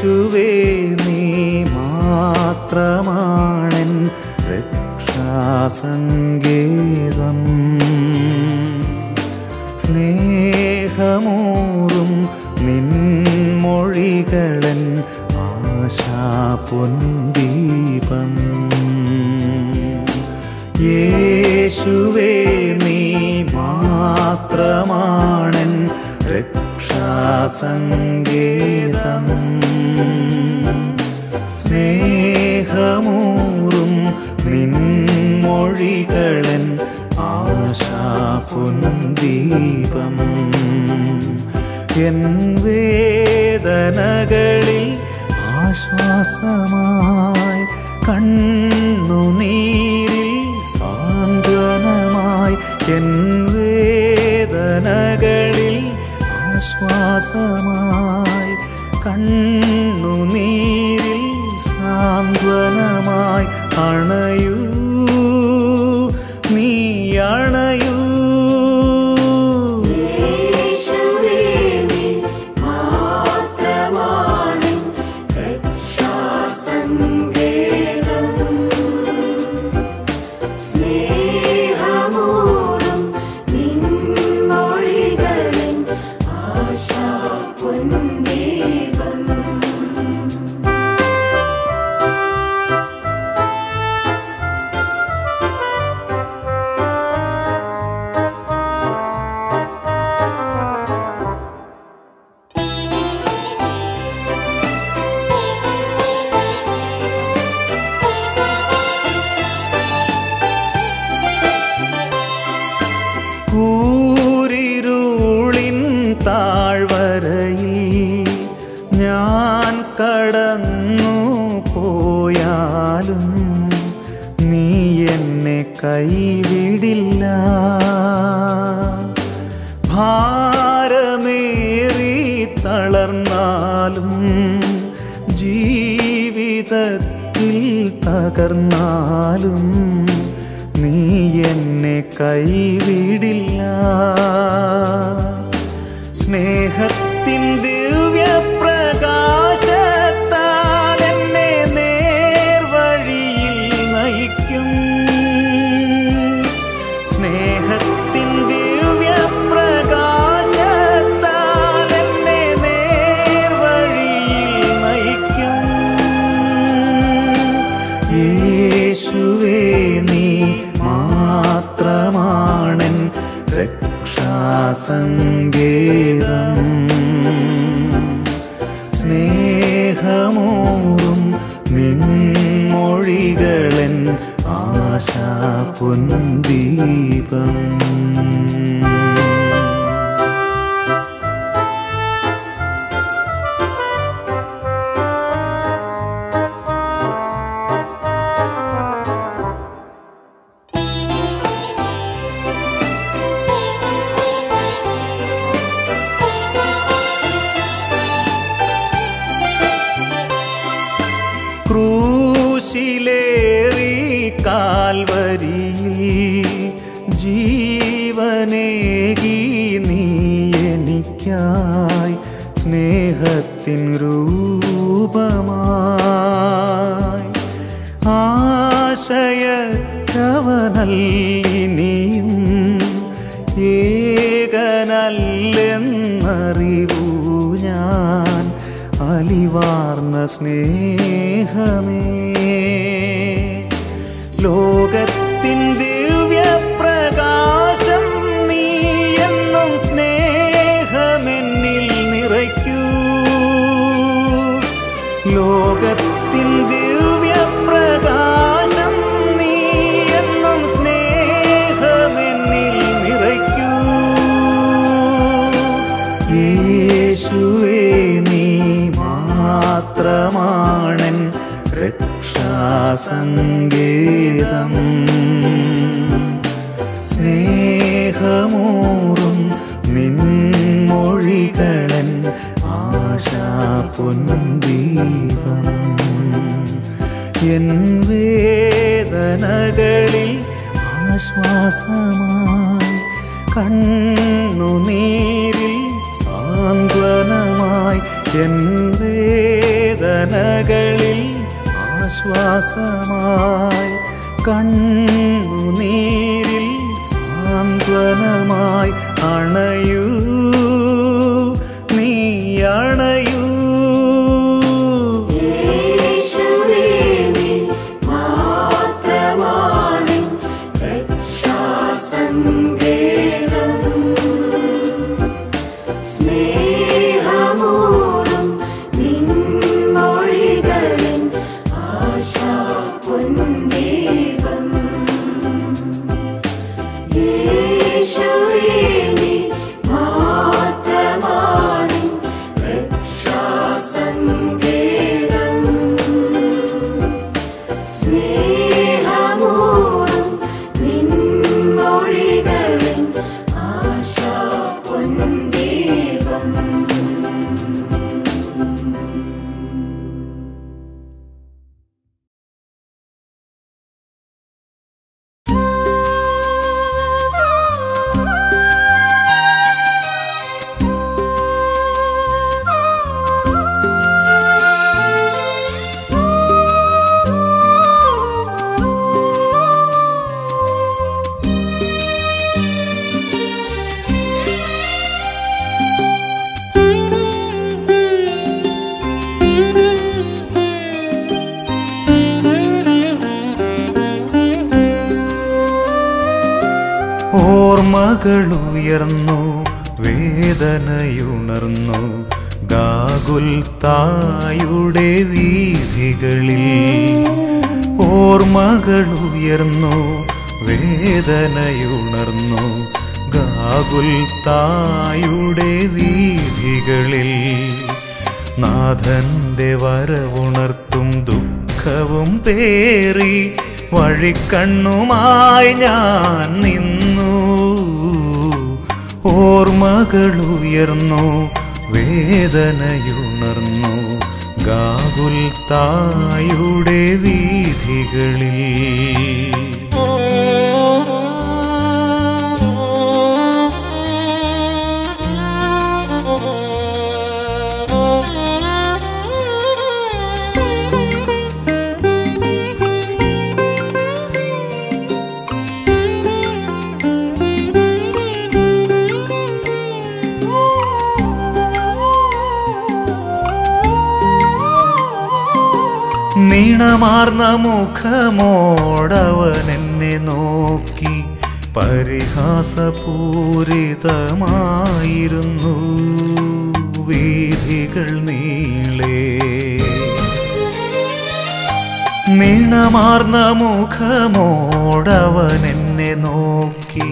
യേശുവേ നീ മാത്രമാണൻ രക്ഷാസങ്കേതം സ്നേഹമൂറും നിൻമൊഴികളൻ ആശാപൊന്തീപം യേശുവേ നീ മാത്രമാണൻ രക്ഷാസങ്കേതം സ്നേഹമൂറും നിൻമൊഴികളൻ ആശാപൊന്തീപം എൻ വേദനകളിൽ ആശ്വാസമായി കണ്ണുനീരിൽ സാന്ത്വനമായി എൻ വേദനകളിൽ ആശ്വാസമായി കണ്ണുനീരിൽ സാന്ത്വനമായി അണയൂ നീ അണയൂ യേശുവേ നീ മാത്രമാണ് രക്ഷാസങ്കേതം സ്നേഹമൂറും നിൻമൊഴികളിൻ ആശാപൊന്തീപം കൂരിരുളിൻ താഴ്വരയിൽ ഞാൻ കടന്നു പോയാലും നീ എന്നെ കൈവിടില്ല ഭാരമേറി തളർന്നാലും ജീവിതത്തിൽ തകർന്നാലും നീ എന്നെ കൈവിടില്ല സ്നേഹത്തിൻ ദിവ്യപ്രകാശത്താൽ എന്നെ നേർവഴിയിൽ നയിക്കും സ്നേഹത്തിൻ ദിവ്യപ്രകാശത്താൽ എന്നെ നേർവഴിയിൽ നയിക്കും യേശുവേ നീ മാത്രമാണൻ രക്ഷാസങ്കേതം സ്നേഹമൂറും നിൻമൊഴികളൻ ആശാപൊന്തീപം ക്രൂശിലേറി കാൽവരിയിൽ ജീവനേകി നീ എനിക്കായി സ്നേഹത്തിൻ രൂപമായി ആശയക്കവനല്ലിനിയും ഏകനല്ലെന്നറിവൂ ഞാൻ അലിവാർന്ന സ്നേഹമേ ലോകത്തിൻ ദിവ്യപ്രകാശം നീ എന്നും സ്നേഹമെന്നിൽ നിറയ്ക്കൂ ലോകത്തിൻ ദിവ്യപ്രകാശം നീ എന്നും സ്നേഹമെന്നിൽ നിറയ്ക്കൂ യേശുവേ നീ മാത്രമാണൻ രക്ഷാസങ്കേതം സ്നേഹമൂറും നിൻമൊഴികളൻ ആശാപൊന്തീപം എൻ വേദനകളിൽ ആശ്വാസമായി കണ്ണുനീരിൽ സാന്ത്വനമായി എൻ വേദന വേദനകളിൽ ആശ്വാസമായി കണ്ണുനീരിൽ സാന്ത്വനമായി അണയൂ നീ അണയൂ യേശുവേ നീ മാത്രമാണ് രക്ഷാസങ്കേതം സ്നേഹമൂറും നിൻമൊഴികളിൻ ആശാപൊൻദീപം യേശുവേ നീ മാത്രമാണ് രക്ഷാസങ്കേതം സ്നേഹമൂറും നിൻമൊഴികളിൻ ആശാപൊൻദീപം ഓർമ്മകളുയർന്നു വേദനയുണർന്നു ഗാഗുൽ തായുടെ വീഥികളിൽ ഓർമ്മകളുയർന്നു വേദനയുണർന്നു ഗാഗുൽ തായുടെ വീഥികളിൽ നാഥന്റെ വരവുണർത്തും ദുഃഖവും പേറി വഴിക്കണ്ണുമായി ഞാൻ നിന്നു ഓർമ്മകളുയർന്നു വേദനയുണർന്നു ഗാകുൽ തായുടെ വീഥികളിൽ നീണമാർന്ന മുഖമോടവൻ എന്നെ നോക്കി പരിഹാസപൂരിതമായിരുന്നു വീഥികൾ നീളേ നീണമാർന്ന മുഖമോടവൻ എന്നെ നോക്കി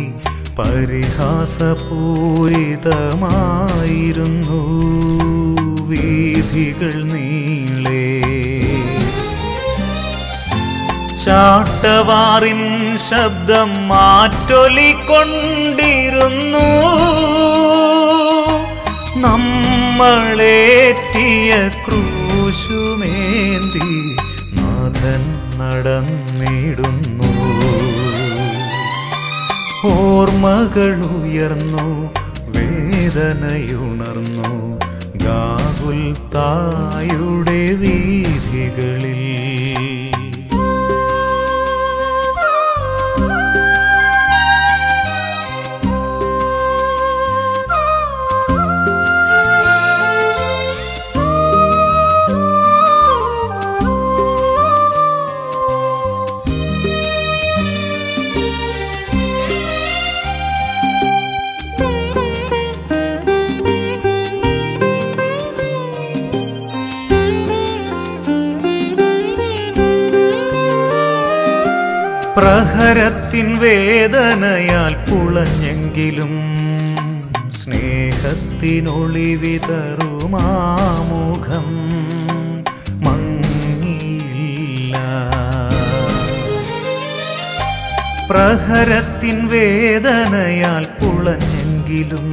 പരിഹാസപൂരിതമായിരുന്നു വീഥികൾ നീളേ ചാട്ടവാറിൻ ശബ്ദം മാറ്റൊലിക്കൊണ്ടിരുന്നു നമ്മളേറ്റിയ ക്രൂശുമേന്തി നാഥൻ നടന്നിടുന്നു ഓർമ്മകളുയർന്നു വേദനയുണർന്നു ഗാകുൽ തായുടെ വീഥികളിൽ പ്രഹരത്തിൻ വേദനയാൽ പുളഞ്ഞെങ്കിലും സ്നേഹത്തിനൊളിവിതറുമാമുഖം മങ്ങിയില്ല പ്രഹരത്തിൻ വേദനയാൽ പുളഞ്ഞെങ്കിലും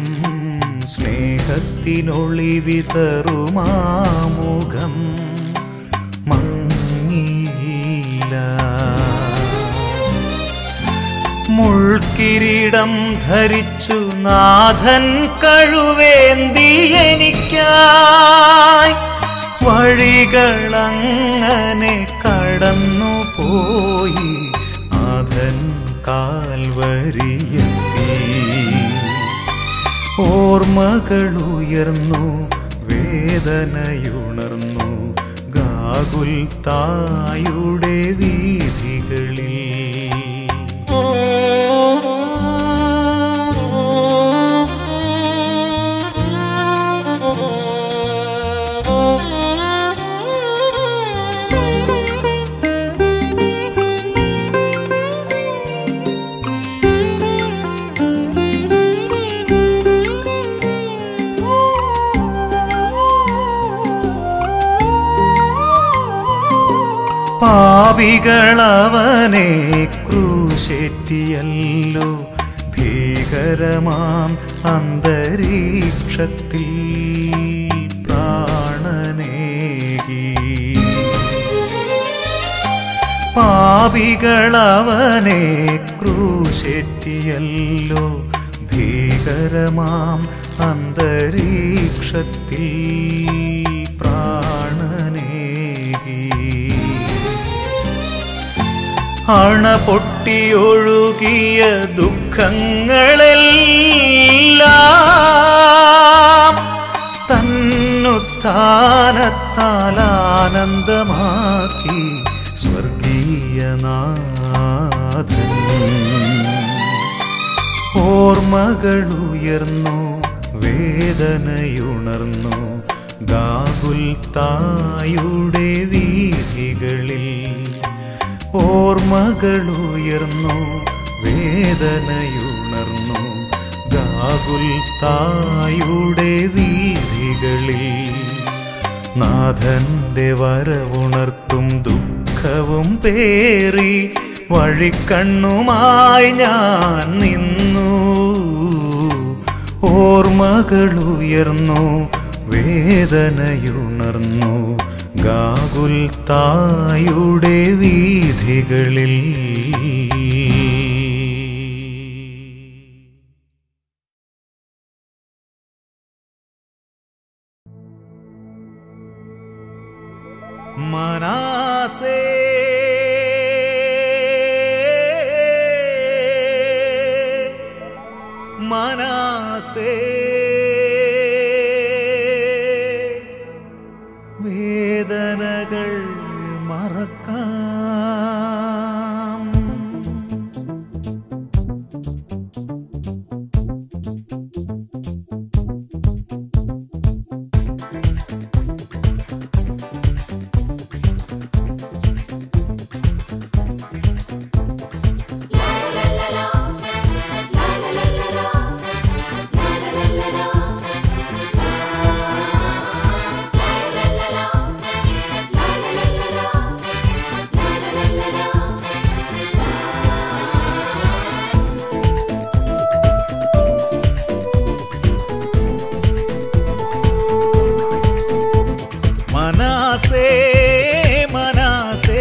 സ്നേഹത്തിനൊളിവിതറുമാമുഖം മങ്ങിയില്ല മുൾക്കിരീടം ധരിച്ചു നാഥൻ കഴുവേന്തി എനിക്കായി വഴികള ഓർമ്മകളുയർന്നു വേദനയുണർന്നു ഗാകുൽ തായുടെ വീഥികളിൽ പാപികളവനെ ക്രൂശേറ്റിയല്ലോ ഭീകരമാം അന്തരീക്ഷത്തിൽ പ്രാണനേകി പാപികളവനെ ക്രൂശേറ്റിയല്ലോ ഭീകരമാം അന്തരീക്ഷത്തിൽ പ്രാണനേകി അണ പൊട്ടിയൊഴുകിയ ദുഃഖങ്ങളെല്ലാം തന്നുത്താനത്താൽ ആനന്ദമാക്കി സ്വർഗീയനാഥൻ ഓർമ്മകളുയർന്നു വേദനയുണർന്നു ഗാകുൽ തായുടെ വീഥികളിൽ ഓർമ്മകളുയർന്നു വേദനയുണർന്നു ഗാകുൽ തായുടെ വീഥികളിൽ നാഥന്റെ വരവുണർത്തും ദുഃഖവും പേറി വഴിക്കണ്ണുമായി ഞാൻ നിന്നു ഓർമ്മകളുയർന്നു വേദനയുണർന്നു ഗാകുൽ തായുടെ വീഥികളിൽ മനാസേ മനാസേ വേദനകൾ മറക്കാം മനാസേ മനാസേ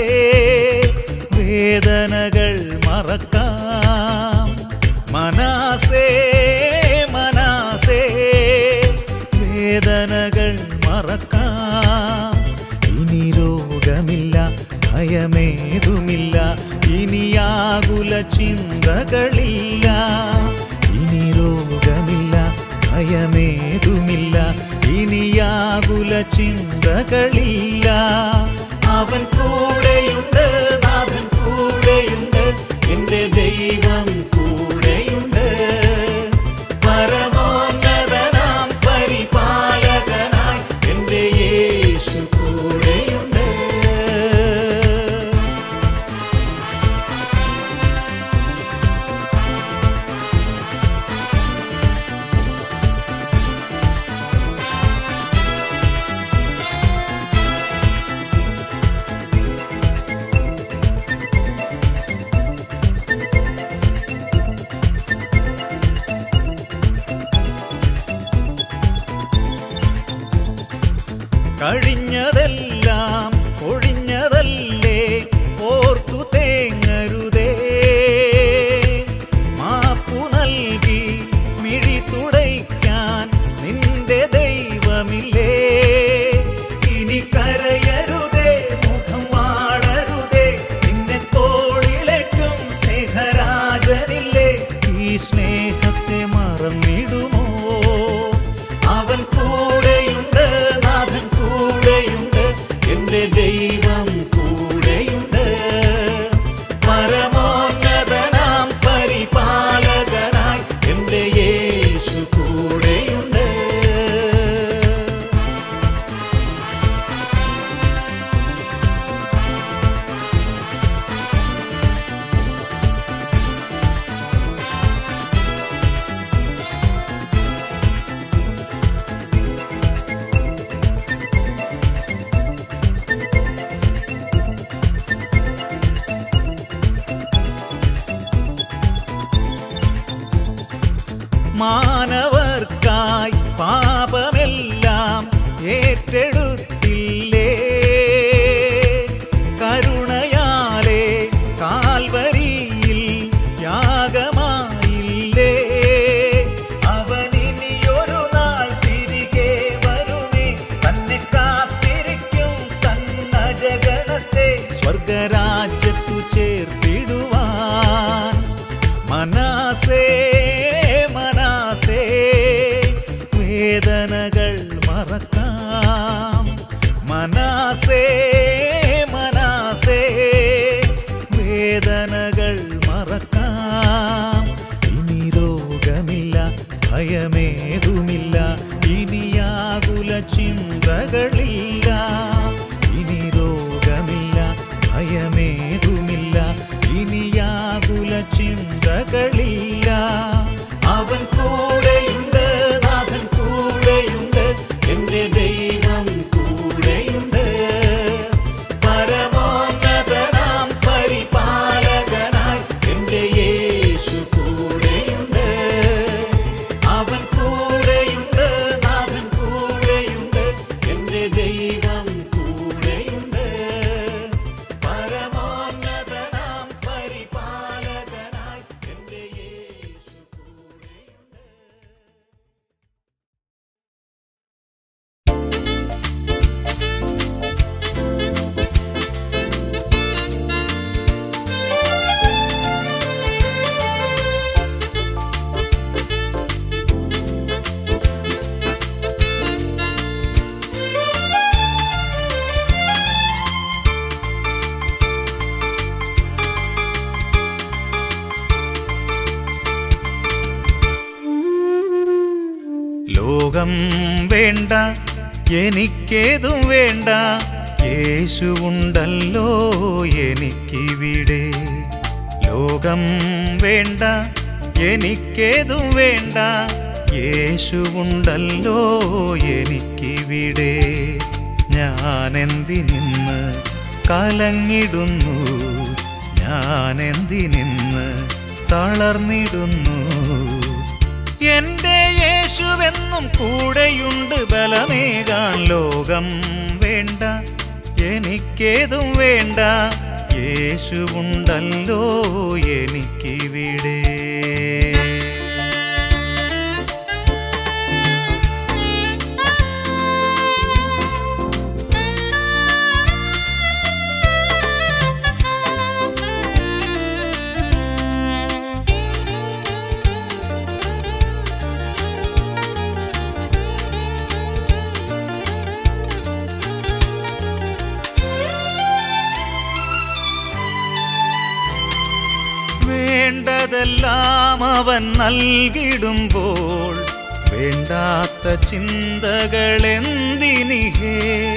വേദനകൾ മറക്കാം മനാസേ മനാസേ വേദനകൾ മറക്കാം ഇനി രോഗമില്ല ഭയമേതുമില്ല ഇനിയാകുല ചിന്തകളില്ല ഇനി രോഗമില്ല ഭയമേതുമില്ല ഇനിയാകുല ചിന്തകളില്ല അവൻ കൂടെയുണ്ട് നാഥൻ കൂടെയുണ്ട് എന്റെ ദൈവം കൂടെയുണ്ട് പരമോന്നതനാം പരിപാലകനായി എന്റെ യേശു കൂടെയുണ്ട് കഴിഞ്ഞതെല്ലാം ഒഴിഞ്ഞതല്ലേ ഓർത്തു തേങ്ങരുതേ മാപ്പു നൽകി മിഴി തുടയ്ക്കാൻ നിന്റെ ദൈവമില്ലേ ഇനി കരയരുതേ മുഖം വാടരുതേ നിന്നെ തോളിലേക്കും സ്നേഹരാജനില്ലേ ഈ സ്നേഹത്തെ മറന്നിടുമോ വേദനകൾ മറക്കാം മനാസേ മനാസേ വേദനകൾ മറക്കാം ഇനി രോഗമില്ല ഭയമേതുമില്ല ഇനിയാകുല ചിന്തകളില്ല ഇനി രോഗമില്ല ഭയമേതുമില്ല ഇനിയാകുല ചിന്തകളില്ല അവൻ കൂടെയുണ്ട് നാഥൻ കൂടെയുണ്ട് എന്റെ ദൈവം കൂടെയുണ്ട് പരമോന്നതനാം പരിപാലകനായി എന്റെ യേശു കൂടെയുണ്ട് അവൻ കൂടെയുണ്ട് നാഥൻ കൂടെയുണ്ട് എന്റെ ദൈവം കൂടെയുണ്ട് പരമോന്നതനാം പരിപാലകനായി എന്റെ യേശു കൂടെയുണ്ട് ലോകം വേണ്ട എനിക്കേതും വേണ്ട യേശുവുണ്ടല്ലോ എനിക്കിവിടെ ലോകം വേണ്ട എനിക്കേതും വേണ്ട യേശുവുണ്ടല്ലോ എനിക്കിവിടെ ഞാനെന്തിനിന്ന് കലങ്ങിടുന്നു ഞാനെന്തിനിന്ന് തളർന്നിടുന്നു എന്റെ യേശുവെന്നും കൂടെയുണ്ട് ബലമേകാൻ ലോകം വേണ്ട എനിക്കേതും വേണ്ട യേശുവുണ്ടല്ലോ എനിക്കിവിടെ വേണ്ടതെല്ലാം അവൻ നൽകിടുമ്പോൾ വേണ്ടാത്ത ചിന്തകളെന്തിനിഹേ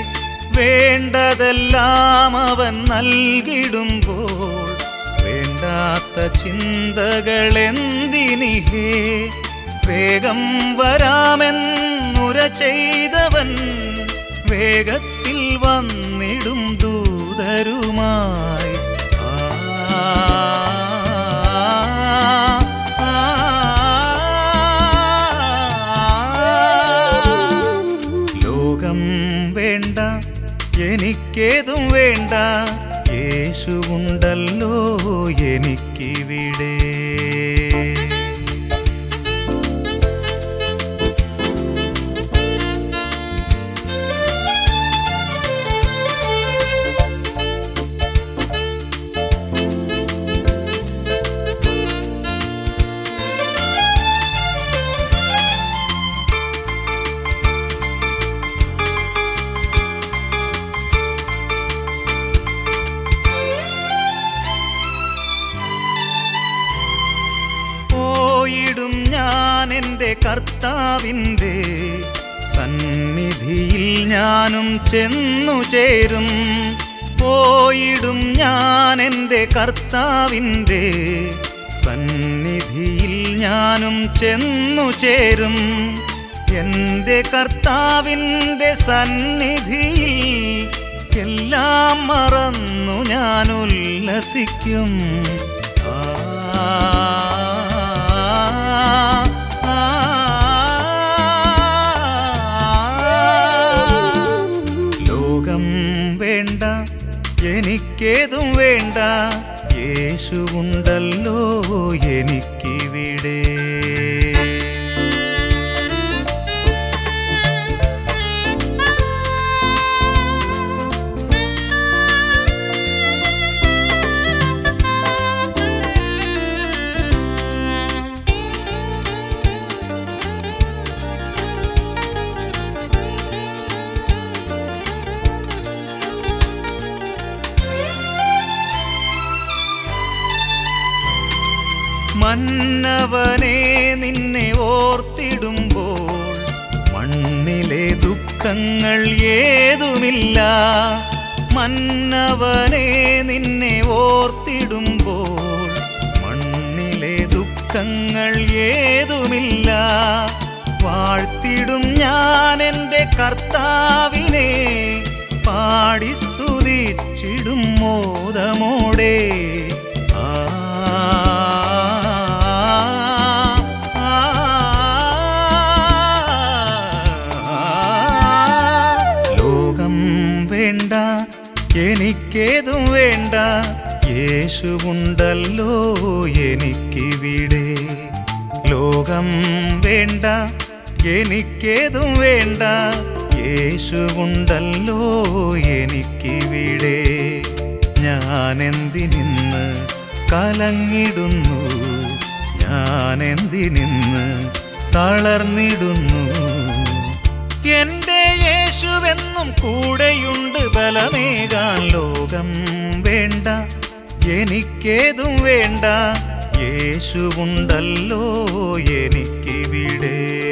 വേണ്ടതെല്ലാം അവൻ നൽകിടുമ്പോൾ വേണ്ടാത്ത ചിന്തകളെന്തിനിഹേ വേഗം വരാമെന്നുര ചെയ്തവൻ വേഗത്തിൽ വന്നിടും ദൂതരുമായി ആ, ആ, ലോകം വേണ്ട എനിക്കേതും വേണ്ട യേശുവുണ്ടല്ലോ എനിക്കിവിടെ പോയിടും ഞാൻ എൻ്റെ കർത്താവിൻ്റെ സന്നിധിയിൽ ഞാനും ചെന്നു ചേരും പോയിടും ഞാൻ എൻ്റെ കർത്താവിൻ്റെ സന്നിധിയിൽ ഞാനും ചെന്നു ചേരും എൻ്റെ കർത്താവിൻ്റെ സന്നിധിയിൽ എല്ലാം മറന്നു ഞാൻ ഉല്ലസിക്കും ആ, ആ, ലോകം വേണ്ട എനിക്കേതും വേണ്ട യേശുവുണ്ടല്ലോ എനിക്കിവിടെ മന്നവനെ നിന്നെ ഓർത്തിടുമ്പോൾ മണ്ണിലെ ദുഃഖങ്ങൾ ഏതുമില്ല മന്നവനെ നിന്നെ ഓർത്തിടുമ്പോൾ മണ്ണിലെ ദുഃഖങ്ങൾ ഏതുമില്ല വാഴ്ത്തിടും ഞാൻ എൻ്റെ കർത്താവിനെ പാടി സ്തുതിച്ചിടും മോദമോടെ ആ, ആ, ലോകം വേണ്ട എനിക്കേതും വേണ്ട യേശുവുണ്ടല്ലോ എനിക്കിവിടെ ലോകം വേണ്ട എനിക്കേതും വേണ്ട യേശുവുണ്ടല്ലോ എനിക്കിവിടെ ഞാനെന്തിനിന്ന് കലങ്ങിടുന്നു ഞാനെന്തിനിന്ന് തളർന്നിടുന്നു എന്റെ യേശുവെന്നും കൂടെയുണ്ട് ബലമേകാൻ ലോകം വേണ്ട എനിക്കേതും വേണ്ട യേശുവുണ്ടല്ലോ എനിക്കിവിടെ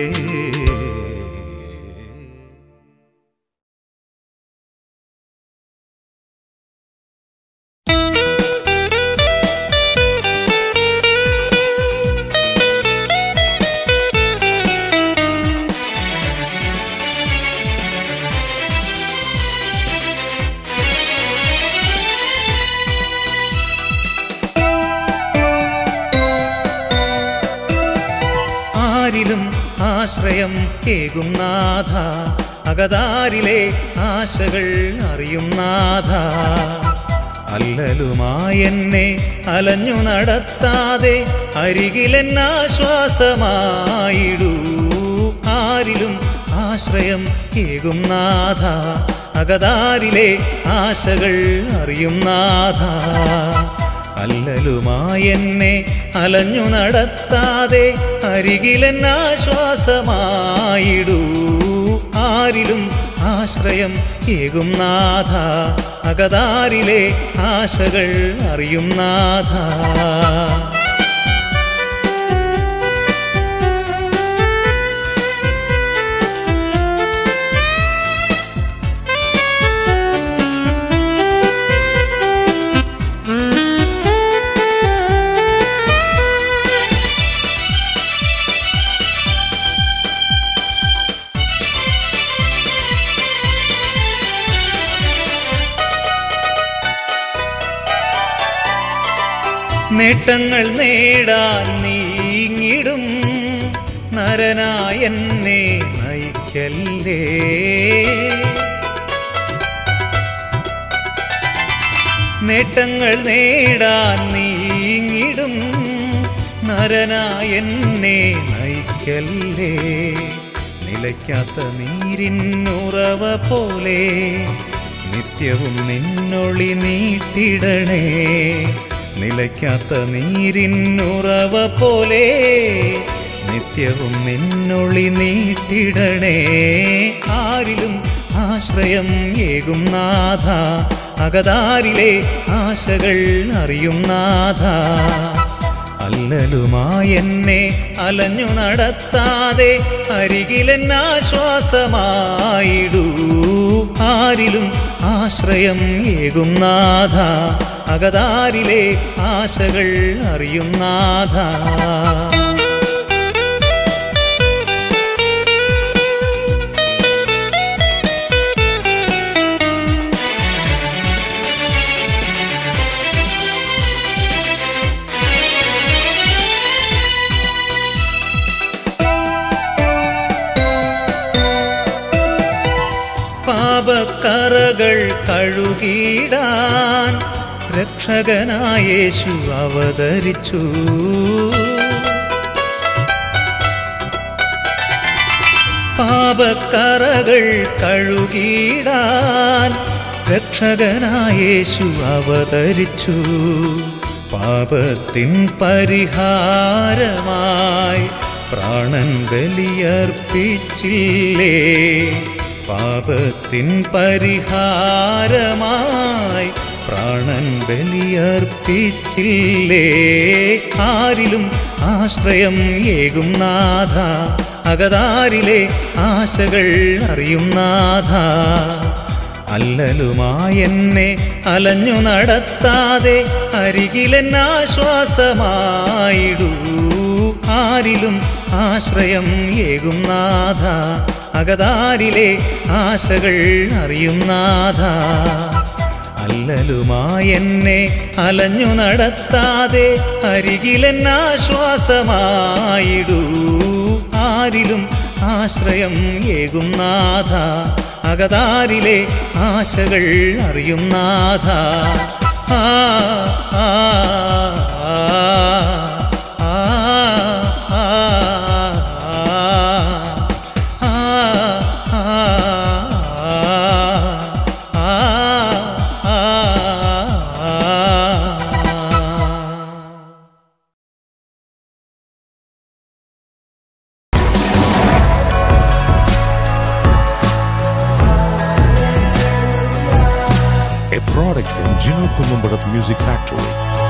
ആരിലും ആശ്രയം കേകും നാഥ അകതാരിലെ ആശകൾ അറിയും നാഥ അല്ലലുമായെന്നെ അലഞ്ഞു നടത്താതെ അരികിലെന്നാശ്വാസമായിടൂ ആരിലും ആശ്രയം കേകും നാഥ അകതാരിലെ ആശകൾ അറിയും നാഥ അല്ലലുമായെന്നെ അലഞ്ഞു നടത്താതെ അരികിലെന്നാശ്വാസമായിടൂ ആരിലും ആശ്രയം ഏകും നാഥ അകതാരിലെ ആശകൾ അറിയും നാഥ നേട്ടങ്ങൾ നേടാൻ നീങ്ങിടും നരനായെന്നെ നയിക്കല്ലേ നേട്ടങ്ങൾ നേടാൻ നീങ്ങിടും നരനായെന്നെ നയിക്കല്ലേ നിലയ്ക്കാത്ത നീരിന്നുറവ പോലെ നിത്യവും നിന്നൊളി നീട്ടിടണേ നിലയ്ക്കാത്ത നീരിന്നുറവ പോലെ നിത്യവും നിന്നൊളി നീട്ടിടണേ ആരിലും ആശ്രയം ഏകും നാഥ അകതാരിലെ ആശകൾ അറിയും നാഥ അല്ലലുമായെന്നെ അലഞ്ഞു നടത്താതെ അരികിലെന്നാശ്വാസമായിടൂ ആരിലും ആശ്രയം ഏകും നാഥ അകതാരിലെ ആശകൾ അറിയും നാഥ പാപക്കറകൾ കഴുകിടാൻ രക്ഷകനായേശു അവതരിച്ചു പാപക്കറകൾ കഴുകിടാൻ രക്ഷകനായേശു അവതരിച്ചു പാപത്തിൻ പരിഹാരമായി പ്രാണൻ ബലിയർപ്പിച്ചില്ലേ പാപത്തിൻ പരിഹാരമായി പ്രാണൻ ബലിയർപ്പിച്ചില്ലേ ആരിലും ആശ്രയം ഏകും നാഥ അകതാരിലെ ആശകൾ അറിയും നാഥ അല്ലലുമായെന്നെ അലഞ്ഞു നടത്താതെ അരികിലെന്നാശ്വാസമായിടൂ ആരിലും ആശ്രയം ഏകും നാഥ അകതാരിലെ ആശകൾ അറിയും നാഥ അല്ലലുമായെന്നെ അലഞ്ഞു നടത്താതെ അരികിലെന്നാശ്വാസമായിടൂ ആരിലും ആശ്രയം ഏകും നാഥ അകതാരിലെ ആശകൾ അറിയും നാഥ ആ ആ ആ ആ ആ a product from Gino Columbarat Music Factory.